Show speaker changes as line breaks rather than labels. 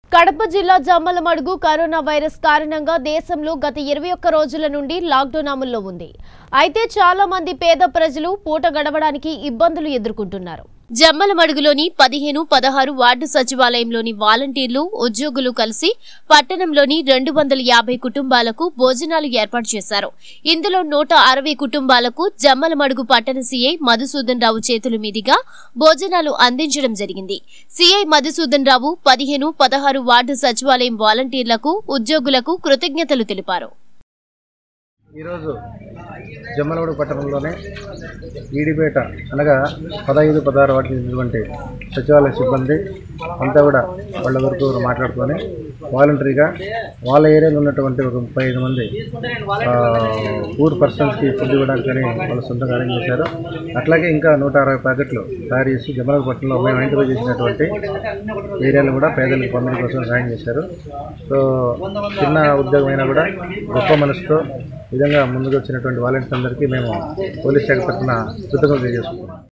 కడప జిల్లా Jammalamadugu corona virus కారణంగా దేశంలో గత ఇరవై ఒక్క రోజుల నుండి లాక్డౌన్ అమల్లో ఉంది అయితే చాలా మంది పేద ప్రజలు పూట గడవడానికి ఇబ్బందులు ఎదుర్కొంటున్నారు జమ్మలమడుగులోని పదిహేను పదహారు వార్డు సచివాలయంలోని వాలంటీర్లు ఉద్యోగులు కలిసి పట్టణంలోని రెండు వందల యాభై కుటుంబాలకు భోజనాలు ఏర్పాటు చేశారు ఇందులో నూట అరవై కుటుంబాలకు జమ్మలమడుగు పట్టణ సీఐ మధుసూదన్ రావు చేతుల మీదుగా భోజనాలు అందించడం జరిగింది సీఐ మధుసూదన్ రావు పదిహేను పదహారు వార్డు సచివాలయం వాలంటీర్లకు ఉద్యోగులకు కృతజ్ఞతలు తెలిపారు
ఈరోజు జమ్మలగూడ పట్టణంలోనే ఈడిపేట అనగా పదహైదు పదహారు వాటికి చెందినటువంటి సచివాలయ సిబ్బంది అంతా కూడా వాళ్ళ వరకు మాట్లాడుకొని వాలంటరీగా వాళ్ళ ఏరియాలో ఉన్నటువంటి ఒక ముప్పై ఐదు మంది పూర్ పర్సన్స్కి ఫుడ్ ఇవ్వడానికి అని వాళ్ళు సొంతంగా అరేంజ్ చేశారు అట్లాగే ఇంకా నూట అరవై ప్యాకెట్లు తయారు చేసి జమ్మలగూడ పట్టణంలో మేము ఐడెంటిఫై చేసినటువంటి ఏరియాలు కూడా పేదలకు పంపిణీ కోసం సహాయం చేశారు సో చిన్న ఉద్యోగం అయినా కూడా గొప్ప మనసుతో ఈ విధంగా ముందుకు వచ్చినటువంటి వాలంటీర్స్ అందరికీ మేము పోలీస్ శాఖ తరఫున కృతజ్ఞతలు తెలియజేసుకుంటున్నాం